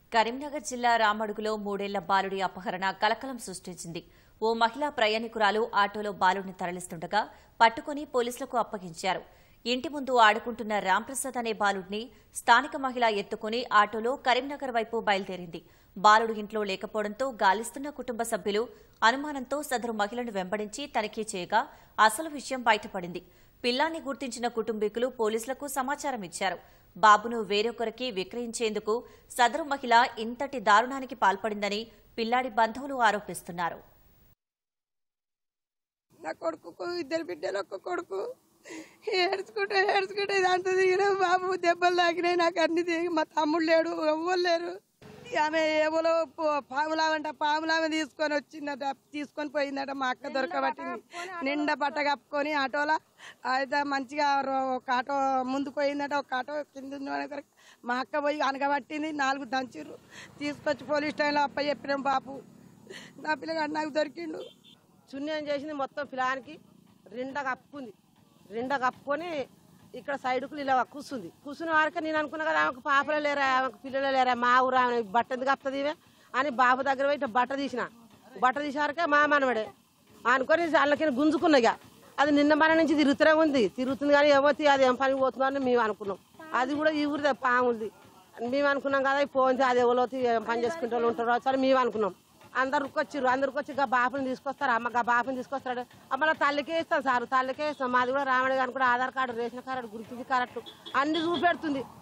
కరీంనగర్ జిల్లా రామడుగులో మూడేళ్ల బాలుడి అపహరణ కలకలం సృష్టించింది ఓ మహిళా ప్రయాణికురాలు ఆటోలో బాలుడిని తరలిస్తుండగా పట్టుకుని పోలీసులకు అప్పగించారు ఇంటి ముందు ఆడుకుంటున్న రాంప్రసాద్ అనే బాలుడిని స్థానిక మహిళ ఎత్తుకుని ఆటోలో కరీంనగర్ వైపు బయలుదేరింది బాలుడు ఇంట్లో లేకపోవడంతో గాలిస్తున్న కుటుంబ సభ్యులు అనుమానంతో సదరు మహిళను వెంబడించి తనిఖీ చేయగా అసలు విషయం బయటపడింది పిల్లాన్ని గుర్తించిన కుటుంబీకులు పోలీసులకు సమాచారం ఇచ్చారు బాబును వేరొకరికి విక్రయించేందుకు సదరు మహిళ ఇంతటి దారుణానికి పాల్పడిందని పిల్లాడి బంధువులు ఆరోపిస్తున్నారు నా కొడుకు ఇద్దరు బిడ్డలు ఒక్క కొడుకు ఏడ్చుకుంటే ఏడ్చుకుంటే ఇదంతా దిగిన బాబు దెబ్బలు తాకినాయి నాకు అన్ని దిగి మా తమ్ముడు లేడు ఎవ్వరు లేరు ఆమె ఎవరో పాములావంట పాములామె తీసుకొని వచ్చిందట తీసుకొని పోయిందట మా అక్క దొరకబట్టింది నిండా బట్ట కప్పుకొని ఆటోలో అయితే మంచిగా రో- ఒక ఆటో ముందు పోయిందట ఒక ఆటో కింద ఉన్న వరకు మా అక్క పోయి అనగబట్టింది నాలుగు దంచిర్రు తీసుకొచ్చి పోలీస్ స్టేషన్లో అప్ప చెప్పినాం బాపు నా పిల్లగాడు నాకు దొరికిండు శూన్యం చేసింది మొత్తం పిలానికి రెండా కప్పుకుంది రెండా కప్పుకొని ఇక్కడ సైడ్కు ఇలా కూర్చుంది కూర్చున్న వారికి నేను అనుకున్నా కదా ఆమెకు పాపలే లేరా ఆమెకు పిల్లలే లేరా మా ఊరు ఆమె బట్ట ఎందుకు కప్పుతుంది ఇవే అని బాబు దగ్గర పోయి ఇట్లా బట్ట తీసిన బట్ట తీసారకే మా మనవడే అనుకొని వాళ్ళకి గుంజుకున్నా ఇక అది నిన్న మన నుంచి తిరుగుతూనే ఉంది తిరుగుతుంది కానీ ఏమో తీ- అది ఏం పనికి పోతుందో అని మేము అనుకున్నాం అది కూడా ఈ ఊరిదే పాముంది మేము అనుకున్నాం కదా పోయింది అది ఎవరో తీ- ఏం పని చేసుకుంటే వాళ్ళు ఉంటారో అని మేము అనుకున్నాం అందరు వచ్చిర్రు అందరికి వచ్చి గా బాపుని తీసుకొస్తారు అమ్మ గా బాపుని తీసుకొస్తాడు అమ్మ తల్లికే ఇస్తాం సార్ తల్లికే ఇస్తాం మాది కూడా రామడి గారు కూడా ఆధార్ కార్డు రేషన్ కార్డు గుర్తించి కరెక్ట్ అన్ని చూపెడుతుంది